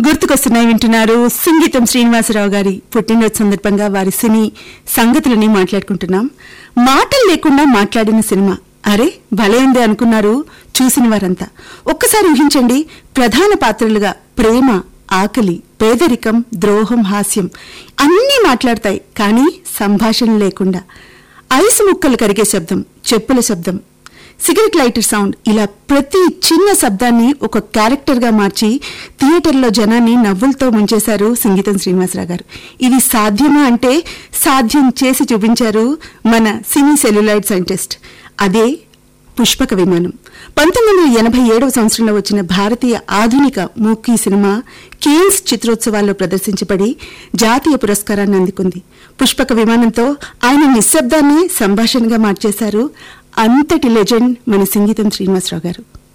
గుర్తుకొస్తున్నాయి వింటున్నారు సంగీతం శ్రీనివాసరావు గారి పుట్టినరోజు సందర్భంగా వారి సినీ సంగతులని మాట్లాడుకుంటున్నాం మాటలు లేకుండా మాట్లాడిన సినిమా అరే భలే ఉంది అనుకున్నారు చూసిన వారంతా ఒక్కసారి ఊహించండి ప్రధాన పాత్రలుగా ప్రేమ ఆకలి పేదరికం ద్రోహం హాస్యం అన్నీ మాట్లాడతాయి కానీ సంభాషణ లేకుండా ఐసు ముక్కలు కరిగే శబ్దం చెప్పుల శబ్దం సిగరెట్ లైటర్ సౌండ్ ఇలా ప్రతి చిన్న శబ్దాన్ని ఒక క్యారెక్టర్ గా మార్చి థియేటర్లో జనాన్ని నవ్వులతో ముంచేశారు సంగీతం శ్రీనివాసరావు గారు ఇది సాధ్యమా అంటే సాధ్యం చేసి చూపించారు మన సినీ సెల్యులాయిడ్ సైంటిస్ట్ అదే పుష్పక విమానం పంతొమ్మిది వందల ఎనభై ఏడవ సంవత్సరంలో వచ్చిన భారతీయ ఆధునిక మూకీ సినిమా కేన్స్ చిత్రోత్సవాల్లో ప్రదర్శించబడి జాతీయ పురస్కారాన్ని అందుకుంది పుష్పక విమానంతో ఆయన నిశ్శబ్దాన్ని సంభాషణగా మార్చేశారు అంతటి లెజెండ్ మన సంగీతం శ్రీనివాసరావు గారు